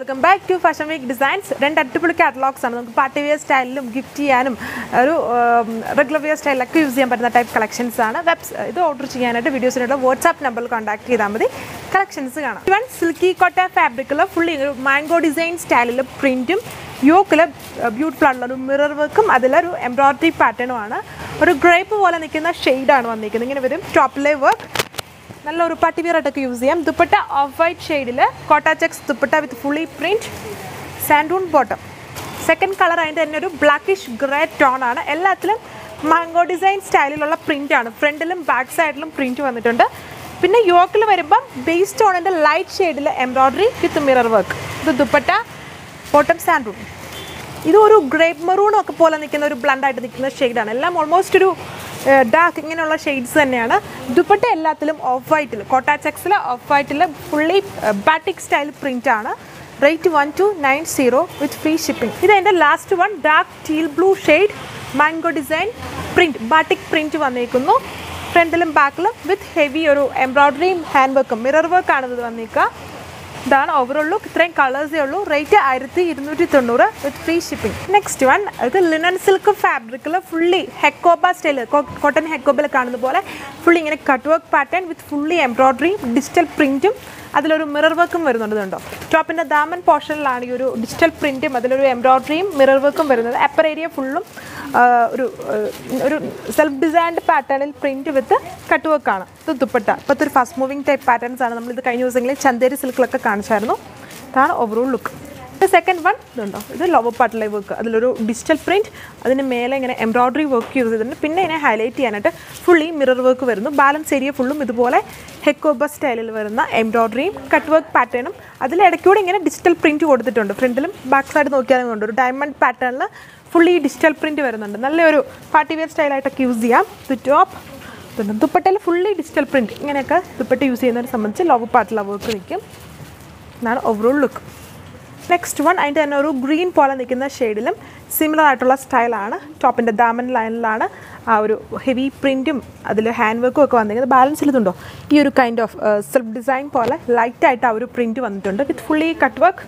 welcome back to fashion week designs രണ്ട് അടിപൊളി catalogues ആണ് നമുക്ക് പാർട്ടി വെയർ സ്റ്റൈലിലും ഗിഫ്റ്റ് ചെയ്യാനും ഒരു റെഗുലർ വെയർ സ്റ്റൈലൊക്കെ യൂസ് ചെയ്യാൻ പറ്റുന്ന ടൈപ്പ് കളക്ഷൻസ് ആണ് വെബ്സ് ഇത് ഓർഡർ ചെയ്യാനായിട്ട് വീഡിയോസിനുള്ള വാട്സാപ്പ് നമ്പറിൽ കോൺടാക്ട് ചെയ്താൽ മതി കളക്ഷൻസ് കാണാം ഇവൻ സിൽക്കി കോട്ട ഫാബ്രിക്കിൽ ഫുള്ളി ഒരു മാംഗോ ഡിസൈൻ സ്റ്റൈലിൽ പ്രിൻറ്റും യോക്കിൽ ബ്യൂട്ടിഫുൾ ആയിട്ടുള്ള ഒരു മിറർ വർക്കും അതിലൊരു എംബ്രോയിഡറി പാറ്റേണുമാണ് ഒരു ഗ്രേപ്പ് പോലെ നിൽക്കുന്ന ഷെയ്ഡാണ് വന്നിരിക്കുന്നത് ഇങ്ങനെ വരും ടോപ്പിലെ വർക്ക് നല്ല ഒരു പാർട്ടി വിയർ ആയിട്ടൊക്കെ യൂസ് ചെയ്യാം ദുപ്പട്ട ഓഫ് വൈറ്റ് ഷെയ്ഡിൽ Kota checks dupatta with fully print സാൻഡൂൺ ബോട്ടം സെക്കൻഡ് കളർ അതിൻ്റെ തന്നെ ഒരു ബ്ലാക്കിഷ് ഗ്രേ ടോൺ ആണ് എല്ലാത്തിലും മാംഗോ ഡിസൈൻ സ്റ്റൈലിലുള്ള പ്രിൻ്റ് ആണ് ഫ്രണ്ടിലും ബാക്ക് സൈഡിലും പ്രിൻറ്റ് വന്നിട്ടുണ്ട് പിന്നെ യോക്കിൽ വരുമ്പം ബേസ് ടോണിൻ്റെ ലൈറ്റ് ഷെയ്ഡിൽ എംബ്രോയ്ഡറി വിത്ത് മിറർ വർക്ക് ഇത് ദുപ്പട്ട ബോട്ടം സാൻഡൂൺ ഇത് ഒരു ഗ്രേപ്പ് മെറൂണും ഒക്കെ പോലെ നിൽക്കുന്ന ഒരു ബ്ലണ്ട് ആയിട്ട് നിൽക്കുന്ന ഷെയ്ഡാണ് എല്ലാം ഓൾമോസ്റ്റ് ഒരു ഡാർക്ക് ഇങ്ങനെയുള്ള ഷെയ്ഡ്സ് തന്നെയാണ് ദുപ്പട്ട എല്ലാത്തിലും ഓഫ് വൈറ്റിൽ കോട്ട ചെക്സിൽ ഓഫ് വൈറ്റിൽ ഫുള്ളി ബാറ്റിക് സ്റ്റൈൽ പ്രിൻ്റ് ആണ് rate one two nine zero with free shipping ഇത് എൻ്റെ last one dark teal blue shade mango design print batik print വന്നിരിക്കുന്നു ഫ്രണ്ടിലും ബാക്കിലും വിത്ത് ഹെവി ഒരു എംബ്രോയ്ഡറിയും ഹാൻഡ് വർക്കും മിറർ വർക്കാണ് ഇത് വന്നിരിക്കുക ഇതാണ് ഓവറോൾ ലുക്ക് ഇത്രയും കളേഴ്സേ ഉള്ളൂ റേറ്റ് ആയിരത്തി ഇരുന്നൂറ്റി തൊണ്ണൂറ് with free shipping next one ഇത് ലിനൻ സിൽക്ക് ഫാബ്രിക്കിൽ ഫുള്ളി ഹെക്കോബ സ്റ്റൈൽ കോട്ടൺ ഹെക്കോബിൽ കാണുന്ന പോലെ ഫുള്ളി ഇങ്ങനെ cut work pattern with fully embroidery digital പ്രിൻറ്റും അതിലൊരു മിറർ വർക്കും വരുന്നുണ്ട് ഇതുണ്ടോ ടോപ്പിൻ്റെ ദാമൻ പോർഷനിലാണ് ഈ ഒരു ഡിജിറ്റൽ പ്രിൻറ്റും അതിലൊരു എംബ്രോയ്ഡറിയും മിറർ വർക്കും വരുന്നത് അപ്പർ ഏരിയ ഫുള്ളും ഒരു ഒരു സെൽഫ് ഡിസൈൻഡ് പാറ്റേണിൽ പ്രിൻറ്റ് വിത്ത് കട്ട് വർക്കാണ് ഇത് ദുപ്പട്ട ഇപ്പോഴത്തെ ഒരു ഫാസ്റ്റ് മൂവിങ് ടൈപ്പ് പാറ്റേൺസ് ആണ് നമ്മളിത് കഴിഞ്ഞ ദിവസങ്ങളിൽ ചന്തേരി സിൽക്കിലൊക്കെ കാണിച്ചായിരുന്നു ഇതാണ് ഓവറോൾ ലുക്ക് സെക്കൻഡ് വൺ ഇതുണ്ടോ ഇത് ലോവർ പാർട്ടിലെ വർക്ക് അതിലൊരു ഡിജിറ്റൽ പ്രിൻറ്റ് അതിന് മേലെ ഇങ്ങനെ എംബ്രോയ്ഡറി വർക്ക് യൂസ് ചെയ്തിട്ടുണ്ട് പിന്നെ ഇതിനെ ഹൈലൈറ്റ് ചെയ്യാനായിട്ട് ഫുള്ളി മിറർ വർക്ക് വരുന്നു ബാലൻസ് ഏരിയ ഫുള്ളും ഇതുപോലെ ഹെക്കോബ സ്റ്റൈലിൽ വരുന്ന എംബ്രോയ്ഡറിയും കട്ട് വർക്ക് പാറ്റേണും അതിൽ ഇടയ്ക്കൂടെ ഇങ്ങനെ ഡിജിറ്റൽ പ്രിൻറ്റ് കൊടുത്തിട്ടുണ്ട് ഫ്രണ്ടിലും ബാക്ക് സൈഡ് നോക്കിയാൽ കൊണ്ട് ഒരു ഡയമണ്ട് പാറ്റേണിൽ ഫുള്ളി ഡിജിറ്റൽ പ്രിൻറ്റ് വരുന്നുണ്ട് നല്ലൊരു പാർട്ടി വെയർ സ്റ്റൈലായിട്ടൊക്കെ യൂസ് ചെയ്യാം ദി ടോപ്പ് പിന്നെ ദുപ്പട്ടയിൽ ഫുള്ളി ഡിജിറ്റൽ പ്രിൻറ്റ് ഇങ്ങനെയൊക്കെ ദുപ്പട്ട യൂസ് ചെയ്യുന്നതിനെ സംബന്ധിച്ച് ലോവർ പാർട്ടിലെ വർക്ക് നിൽക്കും എന്നാണ് ഓവറോൾ ലുക്ക് നെക്സ്റ്റ് വൺ അതിൻ്റെ തന്നെ ഒരു ഗ്രീൻ പോലെ നിൽക്കുന്ന ഷെയ്ഡിലും സിമിലർ ആയിട്ടുള്ള സ്റ്റൈലാണ് ടോപ്പിൻ്റെ ദാമൻ ലൈനിലാണ് ആ ഒരു ഹെവി പ്രിൻറ്റും അതിൽ ഹാൻഡ് വർക്കും ഒക്കെ വന്നിരിക്കുന്നത് ബാലൻസ് ഇതുണ്ടോ ഈ ഒരു കൈൻഡ് ഓഫ് സെൽഫ് ഡിസൈൻ പോലെ ലൈറ്റായിട്ട് ആ ഒരു പ്രിൻറ്റ് വന്നിട്ടുണ്ട് വിത്ത് fully cut work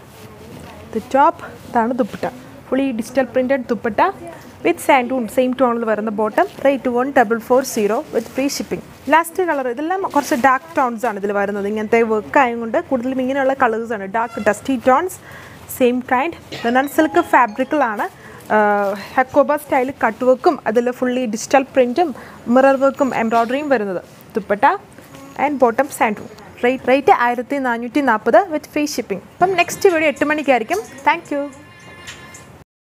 the top ഇതാണ് dupatta fully digital printed dupatta വിത്ത് സാൻഡൂൺ സെയിം ടോണിൽ വരുന്ന bottom rate one double four zero with free shipping last colour ഇതെല്ലാം കുറച്ച് ഡാർക്ക് ടോൺസ് ആണ് ഇതിൽ വരുന്നത് ഇങ്ങനത്തെ വർക്ക് ആയതുകൊണ്ട് കൂടുതലും ഇങ്ങനെയുള്ള കളേഴ്സ് ആണ് dark dusty tones same kind none silk ഫാബ്രിക്കിലാണ് Hakoba style cut വർക്കും അതിൽ ഫുള്ളി ഡിജിറ്റൽ പ്രിൻറ്റും മിറർ വർക്കും എംബ്രോയ്ഡറിയും വരുന്നത് dupatta and bottom സാൻഡൂൺ rate rate ആയിരത്തി നാനൂറ്റി നാൽപ്പത് വിത്ത് ഫ്രീ ഷിപ്പിംഗ് അപ്പം നെക്സ്റ്റ് വീഡിയോ എട്ട് മണിക്കായിരിക്കും താങ്ക് യു